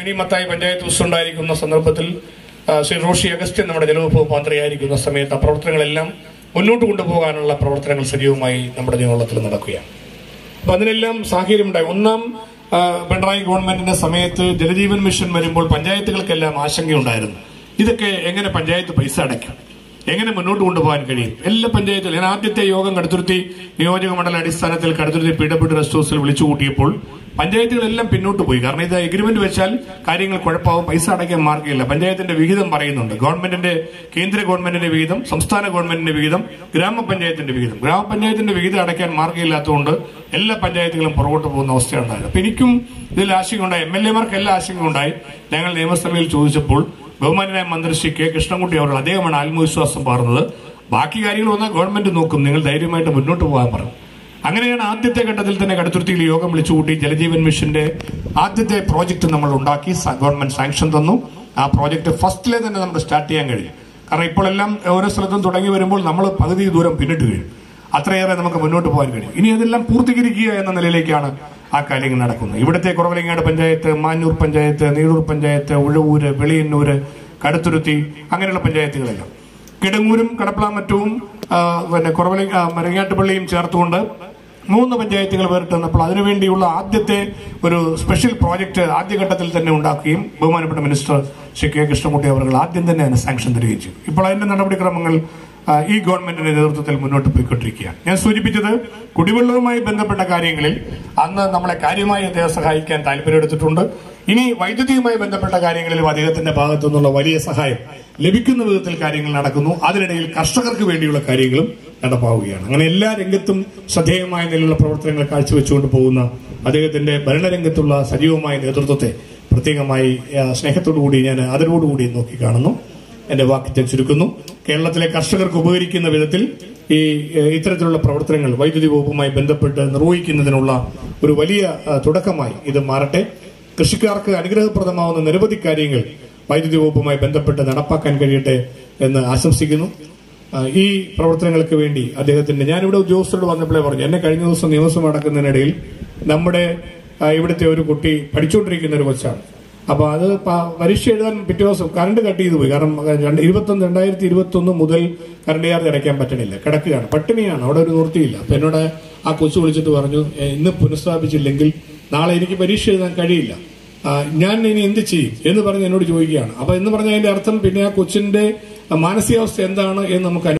mini Mathai panchayat president ഉണ്ടായിരിക്കുന്ന സന്ദർഭത്തിൽ ആ, ശ്രീ റോഷി അഗസ്ത്യൻ നമ്മുടെ ജലവകുപ്പ് മന്ത്രിയായിരിക്കുന്ന സമയത്ത് ആ പ്രവർത്തനങ്ങളെല്ലാം മുന്നോട്ട് കൊണ്ടുപോകാനുള്ള പ്രവർത്തനങ്ങൾ സജീവമായി നമ്മുടെ നിയമത്തിൽ നടക്കുകയാണ് അപ്പൊ അതിനെല്ലാം സാഹചര്യമുണ്ടായി ഒന്നാം ആ, പിണറായി ഗവൺമെന്റിന്റെ സമയത്ത് ജലജീവൻ മിഷൻ വരുമ്പോൾ പഞ്ചായത്തുകൾക്കെല്ലാം ആശങ്കയുണ്ടായിരുന്നു ഇതൊക്കെ എങ്ങനെ പഞ്ചായത്ത് പൈസ അടയ്ക്കും എങ്ങനെ മുന്നോട്ട് കൊണ്ടുപോകാൻ കഴിയും എല്ലാ പഞ്ചായത്തിലും ഞാൻ ആദ്യത്തെ യോഗം കടുത്തുരുത്തി നിയോജക മണ്ഡല അടിസ്ഥാനത്തിൽ കടുത്തുരുത്തി പി ഡബ്ല്യു റെസ്റ്റ് ഹൗസിൽ വിളിച്ചു കൂട്ടിയപ്പോൾ പഞ്ചായത്തുകളെല്ലാം പിന്നോട്ട് പോയി കാരണം ഇത് എഗ്രിമെന്റ് വെച്ചാൽ കാര്യങ്ങൾ കുഴപ്പമാവും പൈസ അടയ്ക്കാൻ മാർഗ്ഗമില്ല പഞ്ചായത്തിന്റെ വിഹിതം പറയുന്നുണ്ട് ഗവൺമെന്റിന്റെ കേന്ദ്ര ഗവൺമെന്റിന്റെ വിഹിതം സംസ്ഥാന ഗവൺമെന്റിന്റെ വിഹിതം ഗ്രാമപഞ്ചായത്തിന്റെ വിഹിതം ഗ്രാമപഞ്ചായത്തിന്റെ വിഹിതം അടയ്ക്കാൻ മാർഗ്ഗമില്ലാത്തതുകൊണ്ട് എല്ലാ പഞ്ചായത്തുകളും പുറകോട്ട് പോകുന്ന അവസ്ഥയുണ്ടായത് അപ്പൊ എനിക്കും ഇതിൽ ആശങ്കയുണ്ടായി എം എൽ എമാർക്ക് എല്ലാ ആശങ്കയുണ്ടായി ഞങ്ങൾ നിയമസഭയിൽ ചോദിച്ചപ്പോൾ ബഹുമാനായ മന്ത്രി ശ്രീ കെ കൃഷ്ണൻകുട്ടി അവർ അദ്ദേഹമാണ് ആത്മവിശ്വാസം പറഞ്ഞത് ബാക്കി കാര്യങ്ങൾ വന്നാൽ ഗവൺമെന്റ് നോക്കും നിങ്ങൾ ധൈര്യമായിട്ട് മുന്നോട്ട് പോകാൻ പറഞ്ഞു അങ്ങനെയാണ് ആദ്യത്തെ ഘട്ടത്തിൽ തന്നെ കടുത്തുരുത്തിയിൽ യോഗം വിളിച്ചുകൂട്ടി ജലജീവൻ മിഷന്റെ ആദ്യത്തെ പ്രോജക്റ്റ് നമ്മൾ ഉണ്ടാക്കി സ- ഗവൺമെന്റ് സാങ്ഷൻ തന്നു ആ പ്രോജക്റ്റ് ഫസ്റ്റിലെ തന്നെ നമുക്ക് സ്റ്റാർട്ട് ചെയ്യാൻ കഴിയും കാരണം ഇപ്പോഴെല്ലാം ഓരോ സ്ഥലത്തും തുടങ്ങി വരുമ്പോൾ നമ്മൾ പകുതി ദൂരം പിന്നിട്ട് വീഴും അത്രയേറെ നമുക്ക് മുന്നോട്ട് പോകാൻ കഴിയും ഇനി അതെല്ലാം പൂർത്തീകരിക്കുക എന്ന നിലയിലേക്കാണ് ആ കാര്യങ്ങൾ നടക്കുന്നത് ഇവിടുത്തെ കുറവലങ്ങാട് പഞ്ചായത്ത് മാഞ്ഞൂർ പഞ്ചായത്ത് നീഴൂർ പഞ്ചായത്ത് ഉഴവൂര് വെളിയന്നൂര് കടുത്തുരുത്തി അങ്ങനെയുള്ള പഞ്ചായത്തുകളെല്ലാം കിടങ്ങൂരും കടപ്പളാമറ്റവും ആ, പിന്നെ കുറവല ആ, മരങ്ങാട്ടുപള്ളിയും ചേർത്തുകൊണ്ട് മൂന്ന് പഞ്ചായത്തുകൾ വേറിട്ട് വന്നപ്പോൾ അതിനുവേണ്ടിയുള്ള ആദ്യത്തെ ഒരു സ്പെഷ്യൽ പ്രോജക്റ്റ് ആദ്യഘട്ടത്തിൽ തന്നെ ഉണ്ടാക്കുകയും ബഹുമാനപ്പെട്ട മിനിസ്റ്റർ ശ്രീ കെ കൃഷ്ണൻകുട്ടി അവർ ആദ്യം തന്നെ അതിന് സാങ്ഷൻ തരികയും ചെയ്തു ഇപ്പോൾ അതിന്റെ നടപടിക്രമങ്ങൾ ആ, ഈ ഗവൺമെന്റിന്റെ നേതൃത്വത്തിൽ മുന്നോട്ട് പോയിക്കൊണ്ടിരിക്കുകയാണ് ഞാൻ സൂചിപ്പിച്ചത് കുടിവെള്ളവുമായി ബന്ധപ്പെട്ട കാര്യങ്ങളിൽ അന്ന് നമ്മളെ കാര്യമായി അദ്ദേഹം സഹായിക്കാൻ താല്പര്യമെടുത്തിട്ടുണ്ട് ഇനി വൈദ്യുതിയുമായി ബന്ധപ്പെട്ട കാര്യങ്ങളിലും അദ്ദേഹത്തിന്റെ ഭാഗത്തു നിന്നുള്ള വലിയ സഹായം ലഭിക്കുന്ന വിധത്തിൽ കാര്യങ്ങൾ നടക്കുന്നു അതിനിടയിൽ കർഷകർക്ക് വേണ്ടിയുള്ള കാര്യങ്ങളും നടപ്പാവുകയാണ് അങ്ങനെ എല്ലാ രംഗത്തും ശ്രദ്ധേയമായ നിലയിലുള്ള പ്രവർത്തനങ്ങൾ കാഴ്ചവെച്ചുകൊണ്ട് പോകുന്ന അദ്ദേഹത്തിന്റെ ഭരണരംഗത്തുള്ള സജീവമായ നേതൃത്വത്തെ പ്രത്യേകമായി ആ, സ്നേഹത്തോടുകൂടി ഞാൻ ആദരവോടുകൂടി നോക്കിക്കാണുന്നു എന്റെ വാക്ക് ഞാൻ ചുരുക്കുന്നു കേരളത്തിലെ കർഷകർക്ക് ഉപകരിക്കുന്ന വിധത്തിൽ ഈ ഏഹ്, ഇത്തരത്തിലുള്ള പ്രവർത്തനങ്ങൾ വൈദ്യുതി വകുപ്പുമായി ബന്ധപ്പെട്ട് നിർവഹിക്കുന്നതിനുള്ള ഒരു വലിയ ആ, തുടക്കമായി ഇത് മാറട്ടെ കൃഷിക്കാർക്ക് അനുഗ്രഹപ്രദമാവുന്ന നിരവധി കാര്യങ്ങൾ വൈദ്യുതി വകുപ്പുമായി ബന്ധപ്പെട്ട് നടപ്പാക്കാൻ കഴിയട്ടെ എന്ന് ആശംസിക്കുന്നു ആ, ഈ പ്രവർത്തനങ്ങൾക്ക് വേണ്ടി അദ്ദേഹത്തിന്റെ ഞാനിവിടെ ഉദ്യോഗസ്ഥരോട് വന്നപ്പോഴേ പറഞ്ഞു എന്നെ കഴിഞ്ഞ ദിവസം നിയമസഭ നടക്കുന്നതിനിടയിൽ നമ്മുടെ ആ, ഇവിടുത്തെ ഒരു കുട്ടി പഠിച്ചുകൊണ്ടിരിക്കുന്ന ഒരു കൊച്ചാണ് അപ്പൊ അത് പ- പരീക്ഷ എഴുതാൻ പിറ്റേ ദിവസം കറണ്ട് കട്ട് ചെയ്തു പോയി കാരണം രണ്ട് ഇരുപത്തൊന്ന് രണ്ടായിരത്തി ഇരുപത്തി ഒന്ന് മുതൽ കറണ്ട് ചാർജ് അടയ്ക്കാൻ പറ്റണില്ല കിടക്കുകയാണ് പട്ടിണിയാണ് അവിടെ ഒരു നിവൃത്തിയില്ല അപ്പൊ എന്നോട് ആ കൊച്ചു വിളിച്ചിട്ട് പറഞ്ഞു "ഏ, ഇന്ന് പുനഃസ്ഥാപിച്ചില്ലെങ്കിൽ നാളെ എനിക്ക് പരീക്ഷ എഴുതാൻ കഴിയില്ല ആ, ഞാൻ ഇനി എന്ത് ചെയ്യും എന്ന് പറഞ്ഞ് എന്നോട് ചോദിക്കുകയാണ് അപ്പൊ എന്ന് പറഞ്ഞ അതിന്റെ അർത്ഥം പിന്നെ ആ കൊച്ചിന്റെ മാനസികാവസ്ഥ എന്താണ് എന്ന് നമുക്ക്